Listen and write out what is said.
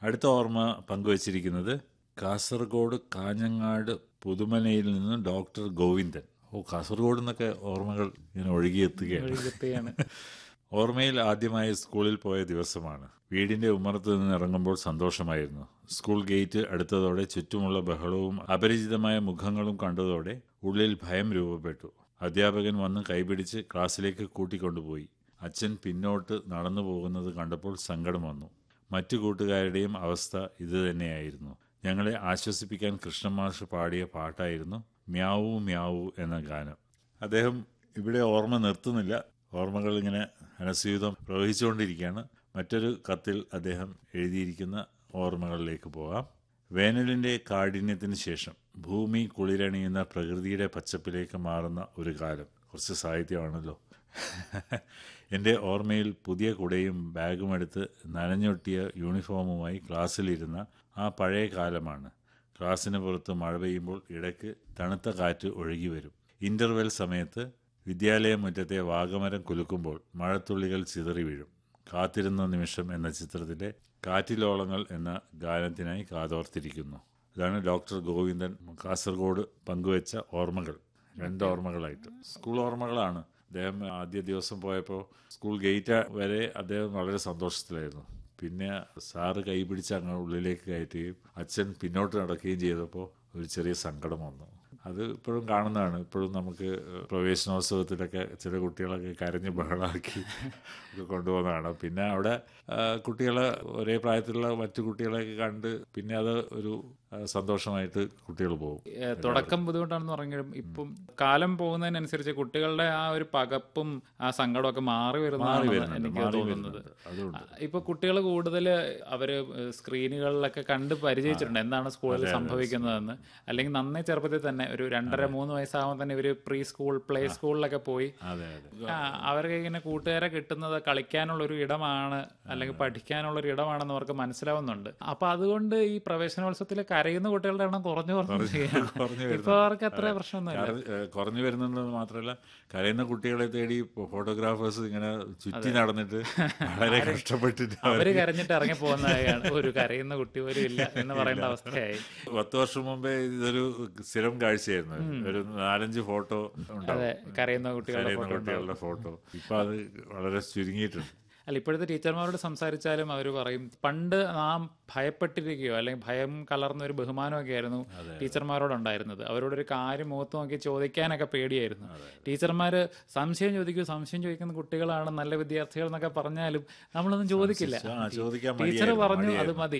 അടുത്ത ഓർമ്മ പങ്കുവച്ചിരിക്കുന്നത് കാസർഗോഡ് കാഞ്ഞങ്ങാട് പുതുമനയിൽ നിന്ന് ഡോക്ടർ ഗോവിന്ദൻ ഓ കാസർഗോഡ് നിന്നൊക്കെ ഓർമ്മകൾ ഇങ്ങനെ ഒഴുകിയെത്തുകയാണ് ഒഴുകത്തെയാണ് ഓർമ്മയിൽ ആദ്യമായി സ്കൂളിൽ പോയ ദിവസമാണ് വീടിന്റെ ഉമ്മറത്ത് നിന്ന് ഇറങ്ങുമ്പോൾ സന്തോഷമായിരുന്നു സ്കൂൾ ഗേറ്റ് അടുത്തതോടെ ചുറ്റുമുള്ള ബഹളവും അപരിചിതമായ മുഖങ്ങളും കണ്ടതോടെ ഉള്ളിൽ ഭയം രൂപപ്പെട്ടു അധ്യാപകൻ വന്ന് കൈപിടിച്ച് ക്ലാസ്സിലേക്ക് കൂട്ടിക്കൊണ്ടുപോയി അച്ഛൻ പിന്നോട്ട് നടന്നു പോകുന്നത് കണ്ടപ്പോൾ സങ്കടം വന്നു മറ്റു കൂട്ടുകാരുടെയും അവസ്ഥ ഇതുതന്നെയായിരുന്നു ഞങ്ങളെ ആശ്വസിപ്പിക്കാൻ കൃഷ്ണമാഷ് പാടിയ പാട്ടായിരുന്നു മ്യാവൂ മ്യാവൂ എന്ന ഗാനം അദ്ദേഹം ഇവിടെ ഓർമ്മ നിർത്തുന്നില്ല ഓർമ്മകൾ ഇങ്ങനെ അനസ്യൂതം പ്രവഹിച്ചുകൊണ്ടിരിക്കുകയാണ് മറ്റൊരു കത്തിൽ അദ്ദേഹം എഴുതിയിരിക്കുന്ന ഓർമ്മകളിലേക്ക് പോകാം വേനലിൻ്റെ കാഠിന്യത്തിന് ശേഷം ഭൂമി കുളിരണിയുന്ന പ്രകൃതിയുടെ പച്ചപ്പിലേക്ക് മാറുന്ന ഒരു കാലം കുറച്ച് സാഹിത്യമാണല്ലോ എൻ്റെ ഓർമ്മയിൽ പുതിയ കുടയും ബാഗും എടുത്ത് നനഞ്ഞൊട്ടിയ യൂണിഫോമുമായി ക്ലാസ്സിലിരുന്ന ആ പഴയ കാലമാണ് ക്ലാസ്സിന് പുറത്ത് മഴ പെയ്യുമ്പോൾ ഇടയ്ക്ക് തണുത്ത കാറ്റ് ഒഴുകി വരും ഇൻ്റർവെൽ സമയത്ത് വിദ്യാലയ മുറ്റത്തെ വാഗമരം കുലുക്കുമ്പോൾ മഴത്തുള്ളികൾ ചിതറി വീഴും കാത്തിരുന്ന നിമിഷം എന്ന ചിത്രത്തിലെ കാറ്റിലോളങ്ങൾ എന്ന ഗാനത്തിനായി കാതോർത്തിരിക്കുന്നു ഇതാണ് ഡോക്ടർ ഗോവിന്ദൻ കാസർഗോഡ് പങ്കുവച്ച ഓർമ്മകൾ രണ്ട് ഓർമ്മകളായിട്ട് സ്കൂൾ ഓർമ്മകളാണ് അദ്ദേഹം ആദ്യ ദിവസം പോയപ്പോൾ സ്കൂൾ ഗേറ്റ് വരെ അദ്ദേഹം വളരെ സന്തോഷത്തിലായിരുന്നു പിന്നെ സാറ് കൈ പിടിച്ച് അങ്ങ് ഉള്ളിലേക്ക് കയറ്റുകയും അച്ഛൻ പിന്നോട്ട് നടക്കുകയും ചെയ്തപ്പോൾ ഒരു ചെറിയ സങ്കടം വന്നു അത് ഇപ്പോഴും കാണുന്നതാണ് ഇപ്പോഴും നമുക്ക് പ്രവേശനോത്സവത്തിലൊക്കെ ചില കുട്ടികളൊക്കെ കരഞ്ഞ് ബഹളാക്കി ഒക്കെ കൊണ്ടുപോകുന്നതാണ് പിന്നെ അവിടെ കുട്ടികളെ ഒരേ പ്രായത്തിലുള്ള മറ്റു കുട്ടികളെയൊക്കെ കണ്ട് പിന്നെ അത് ഒരു ആ, സന്തോഷമായിട്ട് കുട്ടികൾ പോകും ഏ, തുടക്കം ബുദ്ധിമുട്ടാണെന്ന് പറഞ്ഞാലും ഇപ്പം കാലം പോകുന്നതിനനുസരിച്ച് കുട്ടികളുടെ ആ ഒരു പകപ്പും ആ സങ്കടമൊക്കെ മാറി മാറി വരുന്നതാണ് വരുന്നുണ്ട് എനിക്ക് മാറി തോന്നുന്നത് വരുന്നുണ്ട് അതുകൊണ്ട് ഇപ്പൊ കുട്ടികൾ കൂടുതൽ അവര് സ്ക്രീനുകളിലൊക്കെ കണ്ട് പരിചയിച്ചിട്ടുണ്ട് എന്താണ് സ്കൂളിൽ സംഭവിക്കുന്നതെന്ന് അല്ലെങ്കിൽ നന്നേ ചെറുപ്പത്തിൽ തന്നെ ഒരു രണ്ടര മൂന്ന് വയസ്സാകുമ്പോൾ തന്നെ ഇവര് പ്രീ സ്കൂൾ പ്ലേ സ്കൂളിലൊക്കെ പോയി അതെ അതെ ആ, അവർക്ക് ഇങ്ങനെ കൂട്ടുകാരെ കിട്ടുന്നത് കളിക്കാനുള്ള ഒരു ഇടമാണ് അല്ലെങ്കിൽ പഠിക്കാനുള്ള ഒരു ഇടമാണെന്ന് അവർക്ക് മനസ്സിലാവുന്നുണ്ട് അപ്പൊ അതുകൊണ്ട് ഈ പ്രവേശനോത്സവത്തിൽ കരയുന്ന കുട്ടികളുടെ എണ്ണം കുറഞ്ഞു കുറഞ്ഞു ചെയ്യുകയാണ്. കുറഞ്ഞു ഇപ്പൊ അവർക്ക് അത്ര പ്രശ്നമൊന്നുമില്ല കാരണം, ഏഹ്, കുറഞ്ഞു വരുന്നുണ്ടെന്ന് മാത്രമല്ല കരയുന്ന കുട്ടികളെ തേടി ഫോട്ടോഗ്രാഫേഴ്സ് ഇങ്ങനെ ചുറ്റി നടന്നിട്ട് വളരെ കഷ്ടപ്പെട്ടിട്ട് അവർ അവര് കരഞ്ഞിട്ട് ഇറങ്ങി പോകുന്നതാണ് ഒരു കരയുന്ന കുട്ടി പോലും ഇല്ല എന്ന് പറയേണ്ട അവസ്ഥയായി പത്ത് വർഷം മുമ്പേ ഇതൊരു സ്ഥിരം കാഴ്ചയായിരുന്നു ഒരു നാലഞ്ച് ഫോട്ടോ ഉണ്ടാവും അതെ കരയുന്ന കുട്ടികളുടെ കരയുന്ന ഫോട്ടോ ഉണ്ടാവും കുട്ടികളുടെ ഫോട്ടോ ഇപ്പൊ അത് വളരെ ചുരുങ്ങിയിട്ടുണ്ട് അല്ല ഇപ്പോഴത്തെ ടീച്ചർമാരോട് സംസാരിച്ചാലും അവർ പറയും പണ്ട് നാം ഭയപ്പെട്ടിരിക്കുകയോ അല്ലെങ്കിൽ ഭയം കലർന്ന ഒരു ബഹുമാനമൊക്കെ ആയിരുന്നു ടീച്ചർമാരോടുണ്ടായിരുന്നത് അവരോടൊരു കാര്യം മുഖത്ത് നോക്കി ചോദിക്കാനൊക്കെ പേടിയായിരുന്നു ടീച്ചർമാർ സംശയം ചോദിക്കൂ സംശയം ചോദിക്കുന്ന കുട്ടികളാണ് നല്ല വിദ്യാർത്ഥികൾ എന്നൊക്കെ പറഞ്ഞാലും നമ്മളൊന്നും ചോദിക്കില്ല ആ ചോദിക്കാൻ ടീച്ചർ മടിയായിരുന്നു, പറഞ്ഞു അത് മടിയായിരുന്നു. മതി